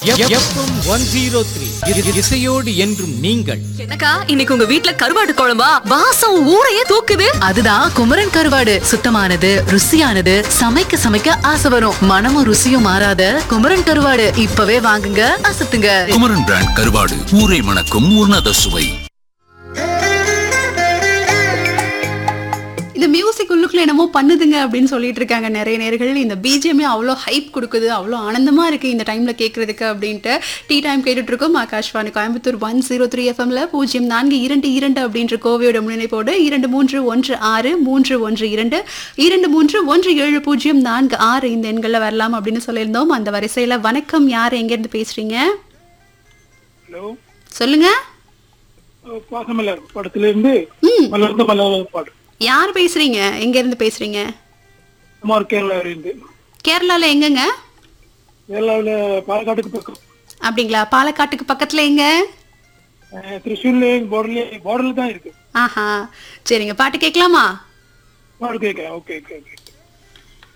FM one zero three இசையோடு என்றும் நீங்கள் என்னக்கா இன்னைக்கு உங்க வீட்ல கருவாடு குழம்பா வாசம் ஊரையே தூக்குது அதுதான் குமரன் கருவாடு சுத்தமானது ருசியானது சமைக்க சமைக்க ஆசை வரும் மனமும் ருசியும் மாறாத குமரன் கருவாடு இப்பவே வாங்குங்க அசத்துங்க குமரன் பிராண்ட் கருவாடு ஊரை மணக்கும் உன்னத சுவை இந்த மியூசிக் உள்ளுக்குள்ள என்னமோ பண்ணுதுங்க அப்படின்னு சொல்லிட்டு இருக்காங்க நிறைய நேர்கள் இந்த பிஜிஎம்ஏ அவ்வளோ ஹைப் கொடுக்குது அவ்வளோ ஆனந்தமா இருக்கு இந்த டைம்ல கேட்கறதுக்கு அப்படின்ட்டு டீ டைம் கேட்டுட்டு இருக்கோம் Akashvani Coimbatore one zero three எஃப்எம்ல பூஜ்ஜியம் நான்கு இரண்டு இரண்டு அப்படின்ற கோவையோட முன்னிணைப்போடு இரண்டு மூன்று ஒன்று ஆறு மூன்று ஒன்று இரண்டு இரண்டு மூன்று ஒன்று ஏழு பூஜ்ஜியம் நான்கு ஆறு இந்த எண்களில் வரலாம் அப்படின்னு சொல்லியிருந்தோம் அந்த வரிசையில வணக்கம் யார் எங்கேருந்து பேசுறீங்க ஹலோ சொல்லுங்க அஹ் பாசமலர் படத்துல இருந்து மலர்ந்த மலர் பாடு யார் பேசுறீங்க எங்க இருந்து பேசுறீங்க குமார் கேரளாவில இருந்து கேரளால எங்கங்க கேரளாவில் பாலக்காட்டுக்கு பக்கம் அப்படிங்களா பாலக்காட்டுக்கு பக்கத்துல எங்க அஹ் திருச்சூர்ல பார்டர்ல பார்டர்ல தான் இருக்கு ஆஹா சரிங்க பாட்டு கேட்கலாமா பாடு கேட்கலாம் ஓகே ஓகே ஓகே